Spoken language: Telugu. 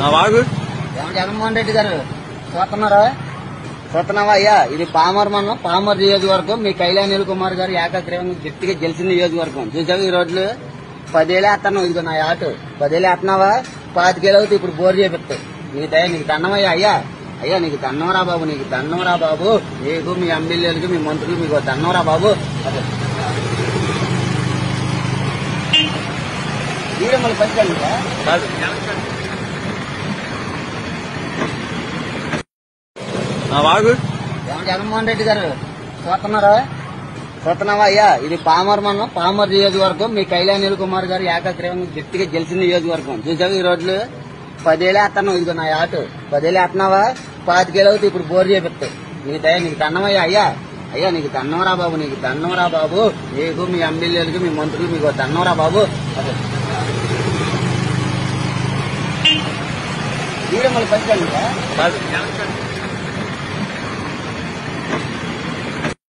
ఆ వాగు ఏమో జగన్మోహన్ రెడ్డి గారు చూస్తున్నారా చూస్తున్నావా అయ్యా ఇది పామర్ మనం పామర్ నియోజకవర్గం మీ కళ్యాణ్ కుమార్ గారు ఏకగ్రీవంగా గట్టిగా గెలిచిన నియోజకవర్గం చూసావు ఈ రోడ్లు పదేళ్ళు వేస్తున్నావు ఇదిగో నా ఆటో పదేళ్ళు వేస్తున్నావా పాతికేళ్ళు అవుతుంది ఇప్పుడు బోర్ చేపిస్తావు నీకు దయ నీకు దండమయ్యా అయ్యా అయ్యా నీకు దండంరా బాబు నీకు దండంరా బాబు నీకు మీ ఎమ్మెల్యేలకు మీ మంత్రులు మీకు దండంరా బాబు అదే వీడియో మళ్ళీ పంచాను కాదు ఆ వాగు ఏమో జగన్మోహన్ రెడ్డి గారు చూస్తున్నారా చూస్తున్నావా అయ్యా ఇది పామర్ మనం పామర్ నియోజకవర్గం మీ కళ్యాణ్ కుమార్ గారు ఏకగ్రీవంగా గట్టిగా గెలిచిన నియోజకవర్గం చూసావు ఈ రోడ్లు పదేళ్ళు వేస్తున్నావు ఇదిగో నా ఆటో పదేళ్ళు వేస్తున్నావా పాతికేళ్ళు అవుతుంది ఇప్పుడు బోర్ చేపిస్తావు నీకు దయ నీకు దండమయ్యా అయ్యా అయ్యా నీకు దండంరా బాబు నీకు దండంరా బాబు నీకు మీ ఎమ్మెల్యేలకు మీ మంత్రులు మీకు దండంరా బాబు అదే వీడియో మళ్ళీ పంచాను కాదు